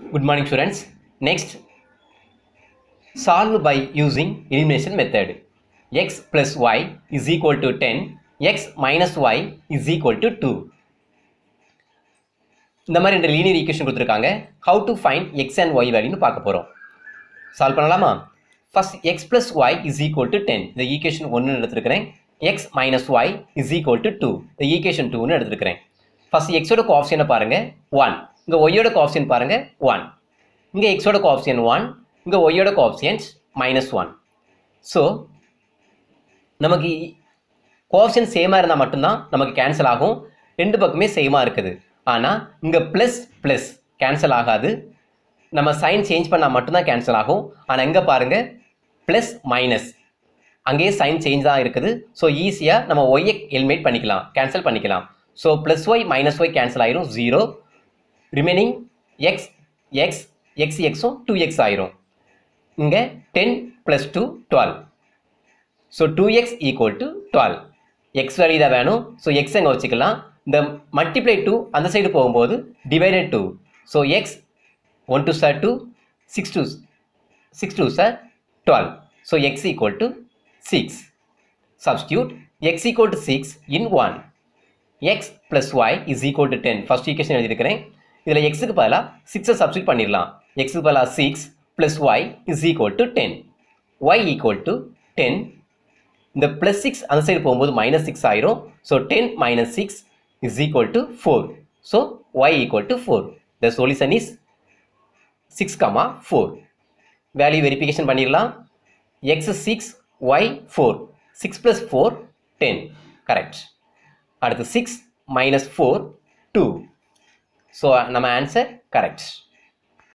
Good morning, students. Next, solve by using elimination method. x plus y is equal to 10, x minus y is equal to 2. இந்த மாதிரி ரெண்டு linear equation கொடுத்துருக்காங்க how to find X and Y வேல்யூன்னு பார்க்க போகிறோம் solve பண்ணலாமா first X plus Y is equal to ten இந்த equation ஒன்று எடுத்துருக்கிறேன் X minus Y is equal to two இந்த ஈக்குவேஷன் டூன்னு எடுத்துருக்கிறேன் ஃபர்ஸ்ட் எக்ஸோட கோஆப்ஷனை பாருங்கள் ஒன் இங்கே ஒய்யோட கோஆப்ஷன் பாருங்கள் ஒன் இங்கே எக்ஸோட கோஆப்ஷன் ஒன் இங்கே ஒய்யோட கோஆப்ஷன்ஸ் மைனஸ் ஒன் ஸோ நமக்கு கோஆப்ஷன் சேமாக இருந்தால் மட்டும்தான் நமக்கு கேன்சல் ஆகும் ரெண்டு பக்கமே சேமாக இருக்குது ஆனால் இங்கே ப்ளஸ் ப்ளஸ் கேன்சல் ஆகாது நம்ம சைன் சேஞ்ச் பண்ணால் மட்டும்தான் கேன்சல் ஆகும் ஆனால் இங்கே பாருங்கள் ப்ளஸ் மைனஸ் அங்கேயே சைன் சேஞ்ச் தான் இருக்குது ஸோ ஈஸியாக நம்ம ஒய்யை எலிமினேட் பண்ணிக்கலாம் கேன்சல் பண்ணிக்கலாம் so plus Y minus Y cancel ஆயிரும் zero remaining X X X எக்ஸும் டூ எக்ஸ் ஆயிரும் இங்கே ten plus two twelve so two X equal to twelve X value தான் வேணும் ஸோ எக்ஸ் எங்கே வச்சுக்கலாம் இந்த மல்டிப்ளை டூ அந்த சைடு போகும்போது divided two so X one two சார் two six two six two சார் twelve so X equal to six substitute X equal to six in one X plus Y is equal to ten first equation எழுதியிருக்கிறேன் இதில் எக்ஸுக்கு பதிலாக சிக்ஸை substitute பண்ணிடலாம் எக்ஸுக்கு பதிலாக six plus Y is equal to ten Y equal to ten இந்த plus six அந்த சைடு போகும்போது மைனஸ் சிக்ஸ் ஆயிரும் so ten minus six is equal to four so Y equal to four the solution is six comma four value verification பண்ணிடலாம் X six Y four six plus four ten correct அடுத்து six minus four two so நம்ம answer correct